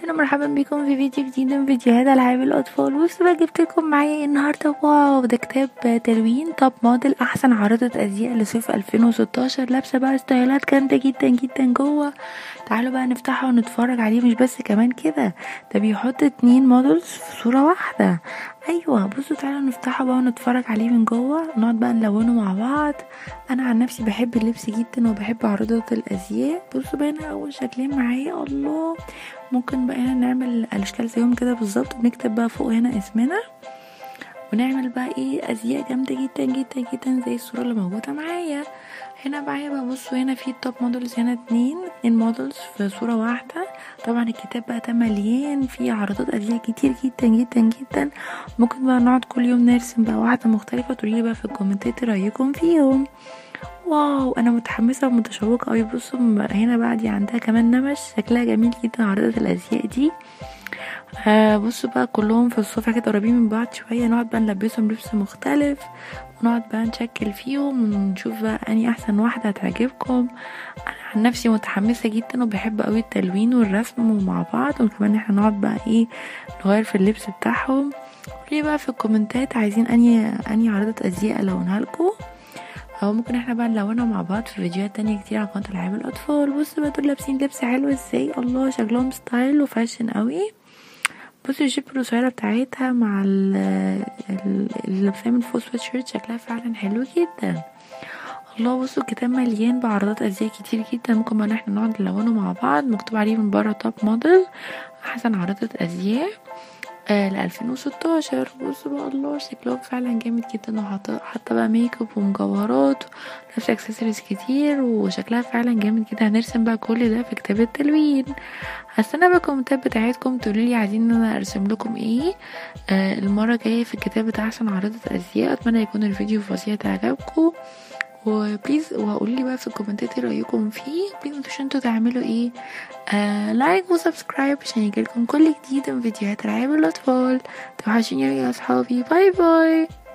اهلا ومرحبا بكم في فيديو جديد من فيديوهات العاب الاطفال بصوا بقى جبت لكم معايا ايه النهارده واو ده كتاب تلوين توب موديل احسن عارضة ازياء لصيف 2016 لابسه بقى ستايلات جامده جدا جدا جوه تعالوا بقى نفتحه ونتفرج عليه مش بس كمان كده ده بيحط اتنين موديلز في صوره واحده ايوه بصوا تعالوا نفتحه بقى ونتفرج عليه من جوه نقعد بقى نلونه مع بعض انا عن نفسي بحب اللبس جدا وبحب عروضة الازياء بصوا بقى هنا اول شكلين معايا الله ممكن بقى هنا نعمل الاشكال زيهم كده بالظبط ونكتب بقى فوق هنا اسمنا ونعمل بقى ايه ازياء جامده جدا جدا جدا زي الصوره اللي موجوده معايا هنا معايا بقى بصوا هنا في التوب مودلز هنا اتنين اتنين مودلز في صوره واحده طبعا الكتاب بقى ده مليان فيه عرضات ازياء كتير جدا جدا جدا ممكن بقى نقعد كل يوم نرسم بقى واحده مختلفه تقولي بقى في الكومنتات رايكم فيهم واو انا متحمسه ومتشوقه قوي بصوا هنا بقى دي عندها كمان نمش شكلها جميل جدا عرضة الازياء دي آه بصوا بقى كلهم في الصفحة كده قريبين من بعض شوية نقعد بقى نلبسهم لبس مختلف ونقعد بقى نشكل فيهم ونشوف بقى اني احسن واحدة هتعجبكم انا عن نفسي متحمسة جدا وبحب قوي التلوين والرسم مع بعض وكمان احنا نقعد بقى ايه نغير في اللبس بتاعهم قولي بقى في الكومنتات عايزين اني اني عرضة ازياء الونها لكم او ممكن احنا بقى نلونها مع بعض في فيديوهات تانية كتير على قناة العاب الاطفال بصوا بقى دول لابسين لبس حلو ازاي الله شكلهم ستايل وفاشن قوي بصوا الجيب القصيرة بتاعتها مع اللي لابساه من فوق سويت شيرت شكلها فعلا حلو جدا الله بصوا الكتاب مليان بعرضات ازياء كتير جدا ممكن بقى احنا نقعد نلونه مع بعض مكتوب عليه من بره توب موديل احسن عرضة ازياء آه ل 2016 بصوا بقى الله شكلهم فعلا جامد جدا وحاطه حاطه بقى ميك اب ومجوهرات لابسه اكسسوارز كتير وشكلها فعلا جامد جدا هنرسم بقى كل ده في كتاب التلوين هستنى بقى الكومنتات بتاعتكم تقولوا لي عايزين ان انا ارسم لكم ايه آه المره الجايه في الكتاب بتاع احسن عارضه ازياء اتمنى يكون الفيديو فظيع تعجبكم وبليز وقولوا لي بقى في الكومنتات ايه رايكم فيه بليز متنسوش انتوا تعملوا ايه آه لايك وسبسكرايب عشان يجيلكم كل جديد من فيديوهات العاب الاطفال توحشوني يا اصحابي باي باي